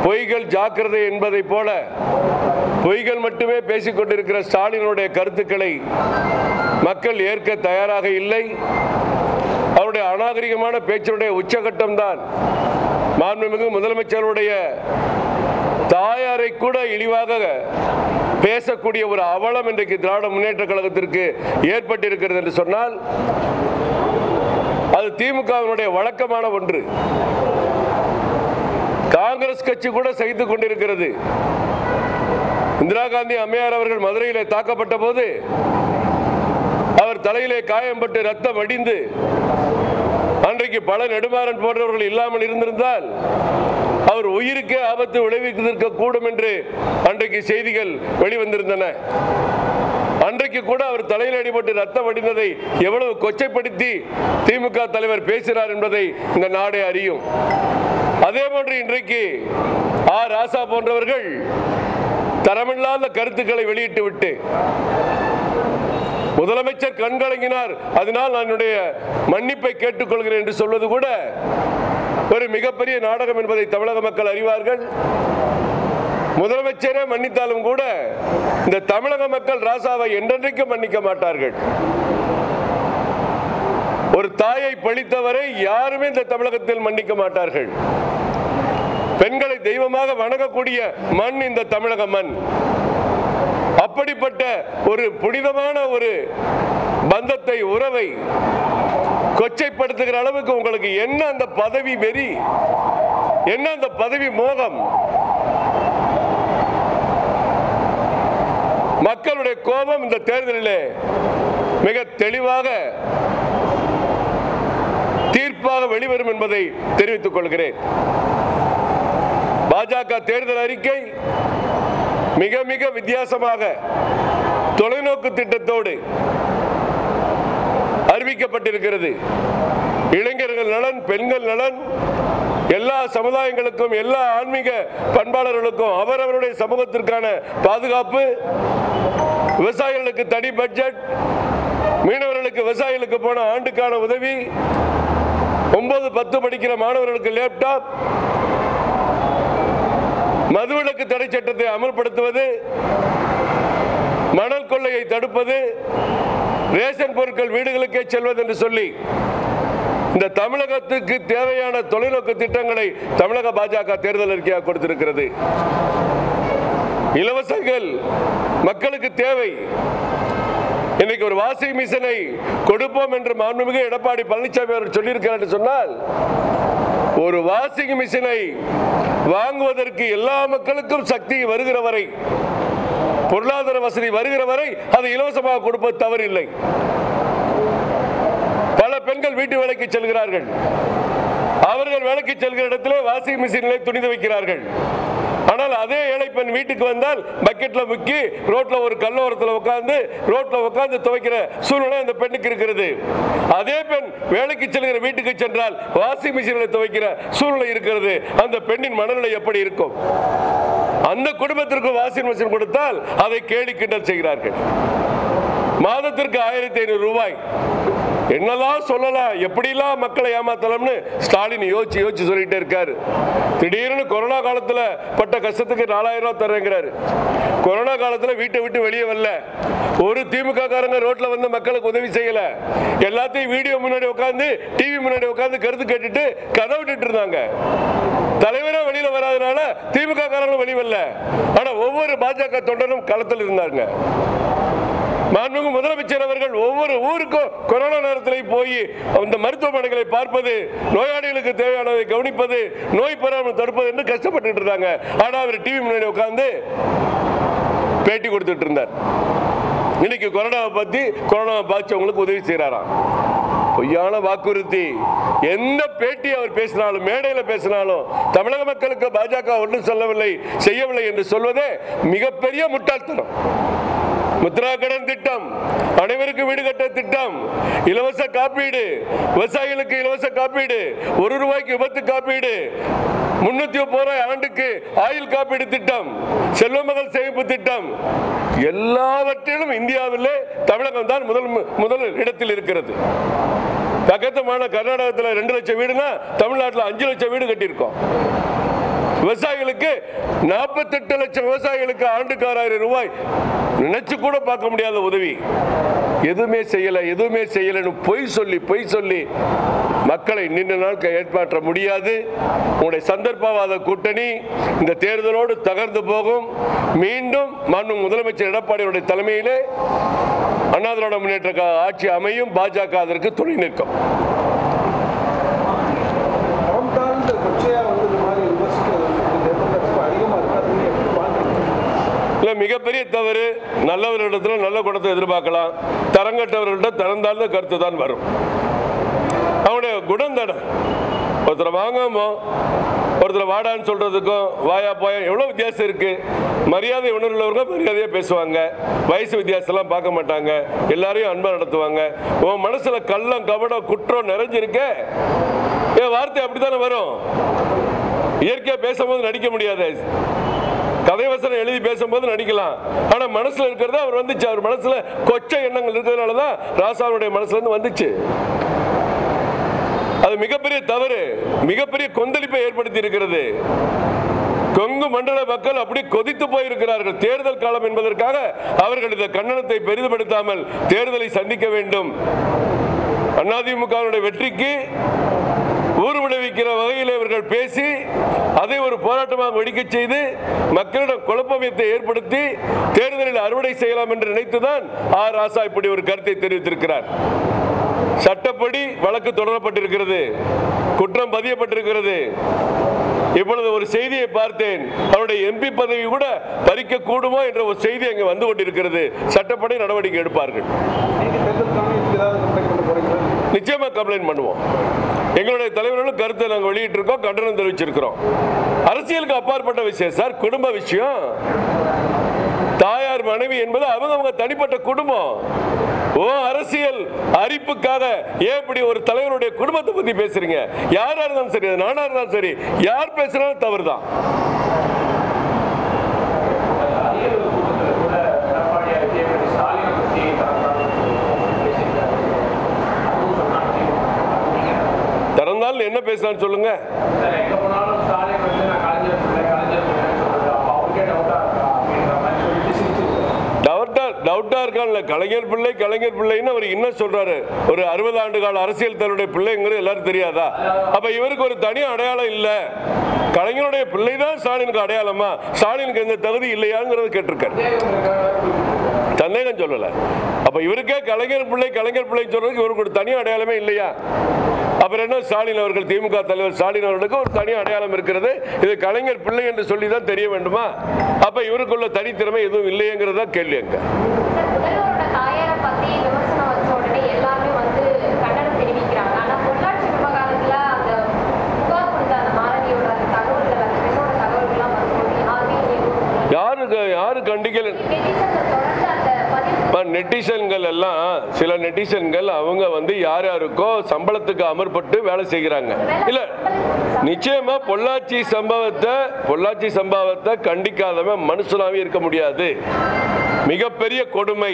பொய்கள் ஜாக்கிரதை என்பதை போல பொய்கள் மட்டுமே பேசிக் கொண்டிருக்கிற ஸ்டாலினுடைய கருத்துக்களை மக்கள் ஏற்க தயாராக இல்லை அவருடைய அநாகரிகமான பேச்சினுடைய உச்சகட்டம் தான் மாண்புமிகு முதலமைச்சருடைய தாயாரை கூட இழிவாக பேசக்கூடிய ஒரு அவலம் இன்றைக்கு திராவிட முன்னேற்ற கழகத்திற்கு ஏற்பட்டிருக்கிறது என்று சொன்னால் அது திமுகவினுடைய வழக்கமான ஒன்று காங்கிரஸ் கட்சி கூட சகித்துக் கொண்டிருக்கிறது இந்திரா காந்தி அம்மையார் அவர்கள் மதுரையிலே தாக்கப்பட்ட போது அவர் தலையிலே காயம்பட்டு ரத்தம் வடிந்து அன்றைக்கு பல நெடுமாறன் போன்றவர்கள் இல்லாமல் இருந்திருந்தால் அவர் உயிருக்கே ஆபத்து விளைவிக்க கூடும் என்று அன்றைக்கு செய்திகள் வெளிவந்திருந்தன அன்றைக்கு கூட அவர் தலையில் அடிபட்டு ரத்தம் வடிந்ததை எவ்வளவு கொச்சைப்படுத்தி திமுக தலைவர் பேசினார் என்பதை இந்த நாடே அறியும் அதே போன்று இன்றைக்கு ஆ ராசா போன்றவர்கள் தரமில்லாத கருத்துக்களை வெளியிட்டு விட்டு முதலமைச்சர் கண்கலங்கினார் அதனால் நான் என்னுடைய மன்னிப்பை கேட்டுக்கொள்கிறேன் என்று சொல்வது கூட ஒரு மிகப்பெரிய நாடகம் என்பதை தமிழக மக்கள் அறிவார்கள் முதலமைச்சரே மன்னித்தாலும் கூட இந்த தமிழக மக்கள் ராசாவை என்றென்றைக்கும் மன்னிக்க மாட்டார்கள் ஒரு தாயை பழித்தவரை யாருமே இந்த தமிழகத்தில் மன்னிக்க மாட்டார்கள் பெண்களை தெய்வமாக வணங்கக்கூடிய மண் இந்த தமிழக மண் அப்படிப்பட்ட ஒரு புனிதமான ஒரு பந்தத்தை உறவை கொச்சைப்படுத்துகிற அளவுக்கு உங்களுக்கு என்ன அந்த பதவி வெறி என்ன அந்த பதவி மோகம் மக்களுடைய கோபம் இந்த தேர்தலிலே மிக தெளிவாக தீர்ப்பாக வெளிவரும் என்பதை தெரிவித்துக் கொள்கிறேன் பாஜக தேர்தல் அறிக்கை மிக மிக வித்தியாசமாக தொலைநோக்கு திட்டத்தோடு அறிவிக்கப்பட்டிருக்கிறது இளைஞர்கள் நலன் பெண்கள் நலன் எல்லா சமுதாயங்களுக்கும் எல்லா ஆன்மீக பண்பாளர்களுக்கும் அவரவருடைய சமூகத்திற்கான பாதுகாப்பு விவசாயிகளுக்கு தனி பட்ஜெட் மீனவர்களுக்கு விவசாயிகளுக்கு போன ஆண்டுக்கான உதவி ஒன்பது பத்து படிக்கிற மாணவர்களுக்கு லேப்டாப் மதுவிலக்கு தடை சட்டத்தை அமல்படுத்துவது மணல் கொள்ளையை தடுப்பது ரேஷன் பொருட்கள் வீடுகளுக்கே செல்வது என்று சொல்லி இந்த தமிழகத்துக்கு தேவையான தொலைநோக்கு திட்டங்களை தமிழக பாஜக தேர்தல் அறிக்கையாக கொடுத்திருக்கிறது இலவசங்கள் மக்களுக்கு தேவை இன்னைக்கு ஒரு வாஷிங் மிஷினை கொடுப்போம் என்று மாண்புமிகு எடப்பாடி பழனிசாமி அவர் சொல்லியிருக்கிறார் என்று சொன்னால் ஒரு வாஷிங் மிஷினை வாங்குவதற்கு எல்லா மக்களுக்கும் சக்தி வருகிற வரை பொருளாதார வசதி வருகிற வரை அதை இலவசமாக கொடுப்பது தவறில்லை பல பெண்கள் வீட்டு வேலைக்கு செல்கிறார்கள் அவர்கள் வேலைக்கு செல்கிற இடத்திலே வாஷிங் மிஷினிலே துணி துவைக்கிறார்கள் ஆனால் அதே ஏழை பெண் வீட்டுக்கு வந்தால் பக்கெட்ல முக்கி ரோட்ல ஒரு கல்லோரத்தில் உட்கார்ந்து ரோட்ல உட்கார்ந்து துவைக்கிற சூழ்நிலை அந்த பெண்ணுக்கு இருக்கிறது அதே பெண் வேலைக்கு செல்கிற வீட்டுக்கு சென்றால் வாஷிங் மிஷினில் துவைக்கிற சூழ்நிலை இருக்கிறது அந்த பெண்ணின் மனநிலை எப்படி இருக்கும் அந்த குடும்பத்திற்கு வாஷிங் மிஷின் கொடுத்தால் அதை கேலி கிண்டல் செய்கிறார்கள் மாதத்திற்கு ஆயிரத்தி ஐநூறு ரூபாய் என்னெல்லாம் சொல்லலாம் எப்படிலாம் மக்களை ஏமாத்தலாம்னு ஸ்டாலின் யோசிச்சு யோசிச்சு சொல்லிட்டே இருக்காரு திடீர்னு கொரோனா காலத்துல பட்ட கஷ்டத்துக்கு நாலாயிரம் ரூபாய் தர்றேங்கிறாரு கொரோனா காலத்துல வீட்டை விட்டு வெளியே வரல ஒரு திமுக காரங்க ரோட்ல வந்து மக்களுக்கு உதவி செய்யல எல்லாத்தையும் வீடியோ முன்னாடி உட்காந்து டிவி முன்னாடி உட்காந்து கருத்து கேட்டுட்டு கதை விட்டுட்டு இருந்தாங்க தலைவரே வெளியில வராதனால திமுக காரங்களும் வெளியே வரல ஆனா ஒவ்வொரு பாஜக தொண்டரும் களத்தில் இருந்தாங்க மாண்புமிகு முதலமைச்சர் அவர்கள் ஒவ்வொரு ஊருக்கும் கொரோனா நேரத்தில் போய் அந்த மருத்துவமனைகளை பார்ப்பது நோயாளிகளுக்கு தேவையானதை கவனிப்பது நோய் பெறாமல் தடுப்பது என்று கஷ்டப்பட்டு இருந்தாங்க ஆனா அவர் டிவி முன்னாடி உட்கார்ந்து பேட்டி கொடுத்துட்டு இருந்தார் இன்னைக்கு கொரோனாவை பத்தி கொரோனாவை பாதிச்சவங்களுக்கு உதவி செய்யறாராம் பொய்யான வாக்குறுதி எந்த பேட்டி அவர் பேசினாலும் மேடையில் பேசினாலும் தமிழக மக்களுக்கு பாஜக ஒன்றும் சொல்லவில்லை செய்யவில்லை என்று சொல்வதே மிகப்பெரிய முட்டாள்தனம் முத்ரா கடன் திட்டம் அனைவருக்கும் வீடு கட்ட திட்டம் இலவச காப்பீடு விவசாயிகளுக்கு இலவச காப்பீடு ஒரு ரூபாய்க்கு விபத்து காப்பீடு முன்னூத்தி முப்பது ரூபாய் ஆண்டுக்கு ஆயுள் காப்பீடு திட்டம் செல்வ மகள் சேமிப்பு திட்டம் எல்லாவற்றிலும் இந்தியாவிலே தமிழகம் தான் முதல் முதல் இடத்தில் இருக்கிறது பக்கத்து மாநில கர்நாடகத்தில் ரெண்டு லட்சம் வீடுனா தமிழ்நாட்டில் அஞ்சு லட்சம் வீடு கட்டியிருக்கோம் விவசாயிகளுக்கு நாற்பத்தெட்டு லட்சம் விவசாயிகளுக்கு ஆண்டுக்கு ஆறாயிரம் ரூபாய் நினைச்சு கூட பார்க்க முடியாத உதவி எதுவுமே செய்யல எதுவுமே செய்யலன்னு பொய் சொல்லி பொய் சொல்லி மக்களை நீண்ட நாள் ஏற்பாற்ற முடியாது உங்களுடைய சந்தர்ப்பவாத கூட்டணி இந்த தேர்தலோடு தகர்ந்து போகும் மீண்டும் மாண்பு முதலமைச்சர் எடப்பாடியுடைய தலைமையிலே அண்ணா திராவிட முன்னேற்ற கழக ஆட்சி அமையும் பாஜக அதற்கு துணை நிற்கும் தரம் தாழ்ந்த கொச்சையா வந்து இந்த மாதிரி விமர்சிக்கிறது வந்து இந்த தேர்தலில் ரொம்ப அதிகமாக இருக்கு அது நீங்க எப்படி பார்க்குறீங்க இல்ல மிகப்பெரிய தவறு நல்லவர்களிடத்துல நல்ல குணத்தை எதிர்பார்க்கலாம் தரங்கட்டவர்கள்ட்ட தரம் தாழ்ந்த கருத்து தான் வரும் அவனுடைய குணம் தானே ஒருத்தரை வாங்காமோ ஒருத்தரை வாடான்னு சொல்றதுக்கும் வாயா போயா எவ்வளோ வித்தியாசம் இருக்கு மரியாதை உணர்வுள்ளவங்க மரியாதையா பேசுவாங்க வயசு வித்தியாசம்லாம் பார்க்க மாட்டாங்க எல்லாரையும் அன்பா நடத்துவாங்க உன் மனசுல கள்ளம் கபடம் குற்றம் நிறைஞ்சிருக்க என் வார்த்தை அப்படித்தானே வரும் இயற்கையா பேசும்போது நடிக்க முடியாது கதை வசனம் எழுதி பேசும்போது நடிக்கலாம் ஆனா மனசுல இருக்கிறது அவர் வந்துச்சு அவர் மனசுல கொச்ச எண்ணங்கள் இருக்கிறதுனால தான் ராசாவுடைய மனசுல இருந்து வந்துச்சு அது மிகப்பெரிய தவறு மிகப்பெரிய கொந்தளிப்பை ஏற்படுத்தி இருக்கிறது கொங்கு மண்டல மக்கள் அப்படி கொதித்து போயிருக்கிறார்கள் தேர்தல் காலம் என்பதற்காக அவர்கள் இந்த கண்டனத்தை பெரிதுபடுத்தாமல் தேர்தலை சந்திக்க வேண்டும் அதிமுகவினுடைய வெற்றிக்கு ஊர் விளைவிக்கிற வகையில் இவர்கள் பேசி அதை ஒரு போராட்டமாக வெடிக்கச் செய்து மக்களிடம் குழப்பமயத்தை ஏற்படுத்தி தேர்தலில் அறுவடை செய்யலாம் என்று நினைத்துதான் ஆர் ராசா இப்படி ஒரு கருத்தை தெரிவித்திருக்கிறார் சட்டப்படி வழக்கு தொடரப்பட்டிருக்கிறது குற்றம் பதியப்பட்டிருக்கிறது இப்பொழுது ஒரு செய்தியை பார்த்தேன் அவருடைய எம்பி பதவி கூட பறிக்க கூடுமோ என்ற ஒரு செய்தி அங்கே வந்து கொண்டிருக்கிறது சட்டப்படி நடவடிக்கை எடுப்பார்கள் நீங்க தேர்தல் கமிஷனுக்கு ஏதாவது கம்ப்ளைண்ட் பண்ண போறீங்களா நிச்சயமா கம்ப்ளைண்ட் பண்ணுவோம் எங்களுடைய தலைவர்களும் கருத்தை நாங்கள் வெளியிட்டிருக்கோம் கண்டனம் தெரிவிச்சிருக்கிறோம் அரசியலுக்கு அப்பாற்பட்ட விஷயம் சார் குடும்ப விஷயம் தாயார் மனைவி என்பது அவங்க அவங்க தனிப்பட்ட குடும்பம் ஓ அரசியல் அரிப்புக்காக ஏன் இப்படி ஒரு தலைவருடைய குடும்பத்தை பத்தி பேசுறீங்க யாரா இருந்தாலும் சரி அது நானா இருந்தாலும் சரி யார் பேசுறாலும் தவறுதான் அரியலூர் கூட்டத்தில் கூட எடப்பாடியார் விஜயபதி ஸ்டாலினை பற்றி பேசியிருக்காரு அதுவும் சொன்னாங்க நீங்க திறந்தால் என்ன பேசுறான்னு சொல்லுங்க சார் எங்க போனாலும் ஸ்டாலின் வந்து நான் கலைஞர் பிள்ளை கலைஞர் பிள்ளைன்னு சொல்றது அப்போ அவருக்கே டவுட்டா இருக்கா அப்படின்ற மாதிரி சொல்லிட்டு சிரிச்சிருக்காரு டவுட்டா டவுட்டா இருக்கான்ல கலைஞர் பிள்ளை கலைஞர் பிள்ளைன்னு அவர் என்ன சொல்றாரு ஒரு அறுபது ஆண்டு கால அரசியல் தன்னுடைய பிள்ளைங்கிறது எல்லாரும் தெரியாதா அப்ப இவருக்கு ஒரு தனி அடையாளம் இல்ல கலைஞருடைய பிள்ளை தான் ஸ்டாலினுக்கு அடையாளமா ஸ்டாலினுக்கு எந்த தகுதி இல்லையாங்கிறத கேட்டிருக்காரு சந்தேகம் சொல்லல அப்ப இவருக்கே கலைஞர் பிள்ளை கலைஞர் பிள்ளை சொல்றதுக்கு இவருக்கு ஒரு தனி அடையாளமே இல்லையா அப்புறம் என்ன ஸ்டாலின் அவர்கள் திமுக தலைவர் ஸ்டாலின் அவர்களுக்கு ஒரு தனி அடையாளம் இருக்கிறது இது கலைஞர் பிள்ளை என்று சொல்லி தான் தெரிய வேண்டுமா அப்ப இவருக்குள்ள தனித்திறமை எதுவும் இல்லையங்கிறதா கேள்வி அங்க சார், முதல்வரோட தாயாரை பத்தி விமர்சனம் வச்ச உடனே எல்லாருமே வந்து கண்டனம் தெரிவிக்கிறாங்க ஆனா பொள்ளாச்சி விவகாரத்துல அந்த புகார் கொடுத்த அந்த மாணவியோட அந்த தகவல்கள் அந்த பெண்ணோட தகவல்கள்லாம் வரும்போது யாருமே எதுவும் சொல்லல. யாருக்கு யாரு கண்டிக்கல நெட்டிசன்கள் தொடர்ந்து அந்த பதிவு இப்ப நெட்டிசன்கள் எல்லாம் சில நெட்டிசன்கள் அவங்க வந்து யார் யாருக்கோ சம்பளத்துக்கு அமர்பட்டு வேலை செய்கிறாங்க இல்ல நிச்சயமா பொள்ளாச்சி சம்பவத்தை பொள்ளாச்சி சம்பவத்தை கண்டிக்காதவன் மனுஷனாவே இருக்க முடியாது மிகப்பெரிய கொடுமை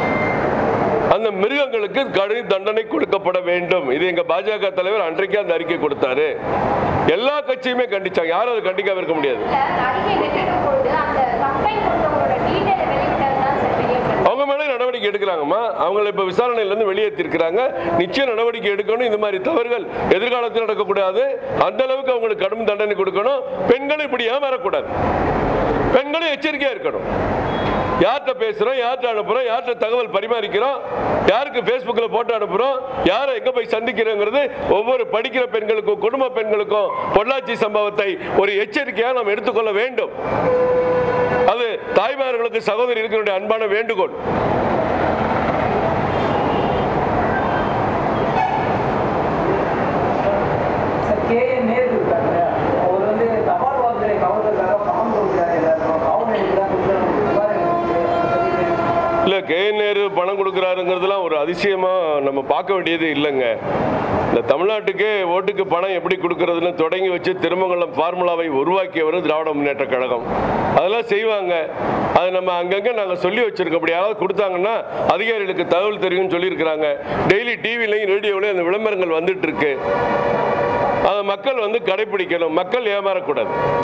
அந்த மிருகங்களுக்கு கடும் தண்டனை கொடுக்கப்பட வேண்டும் இது எங்க பாஜக தலைவர் அன்றைக்கே அந்த அறிக்கை கொடுத்தாரு எல்லா கட்சியுமே கண்டிச்சாங்க யாரும் அதை கண்டிக்காம இருக்க முடியாது நடிகை வெளியிடும் பொழுது அந்த கம்ப்ளைண்ட் கொடுத்தவங்களோட டீடைலை வெளியிட்டது தான் சார் பெரிய பிரச்சனை. அவங்க மேலே நடவடிக்கை எடுக்கிறாங்கம்மா அவங்கள இப்ப விசாரணையிலிருந்து வெளியேற்றிருக்கிறாங்க நிச்சயம் நடவடிக்கை எடுக்கணும் இந்த மாதிரி தவறுகள் எதிர்காலத்தில் நடக்கக்கூடாது அந்த அளவுக்கு அவங்களுக்கு கடும் தண்டனை கொடுக்கணும் பெண்களும் இப்படி ஏமாறக்கூடாது பெண்களும் எச்சரிக்கையா இருக்கணும் யார்கிட்ட பேசுறோம் யார்கிட்ட அனுப்புறோம் யார்கிட்ட தகவல் பரிமாறிக்கிறோம் யாருக்கு Facebookல போட்டோ அனுப்புறோம் யாரை எங்க போய் சந்திக்கிறோங்கிறது ஒவ்வொரு படிக்கிற பெண்களுக்கும் குடும்ப பெண்களுக்கும் பொள்ளாச்சி சம்பவத்தை ஒரு எச்சரிக்கையாக நாம் எடுத்துக்கொள்ள வேண்டும் அது தாய்மார்களுக்கு சகோதரிகளுக்கு அன்பான வேண்டுகோள் சார் கே என் நேரு இருக்காங்க அவர் வந்து தபால் வாக்குகளை கவர்றதுக்காக பணம் கொடுக்குறாரு எல்லாருக்கும் கவுன் எடுக்கிறா கொடுக்குறாரு புகார் இருக்கு. அதை பத்தி தெரியுமா? இல்ல கே நேரு பணம் கொடுக்குறாருங்கிறதுலாம் ஒரு அதிசயமா நம்ம பார்க்க வேண்டியது இல்லைங்க இந்த தமிழ்நாட்டுக்கே ஓட்டுக்கு பணம் எப்படி கொடுக்கறதுன்னு தொடங்கி வச்சு திருமங்கலம் ஃபார்முலாவை உருவாக்கியவர் திராவிட முன்னேற்ற கழகம் அதெல்லாம் செய்வாங்க அது நம்ம அங்கங்கே நாங்கள் சொல்லி வச்சிருக்கோம் அப்படி யாராவது கொடுத்தாங்கன்னா அதிகாரிகளுக்கு தகவல் தெரியும்னு சொல்லியிருக்கிறாங்க டெய்லி டிவிலையும் ரேடியோவிலையும் அந்த விளம்பரங்கள் வந்துட்டு இருக்கு அதை மக்கள் வந்து கடைபிடிக்கணும் மக்கள் ஏமாறக்கூடாது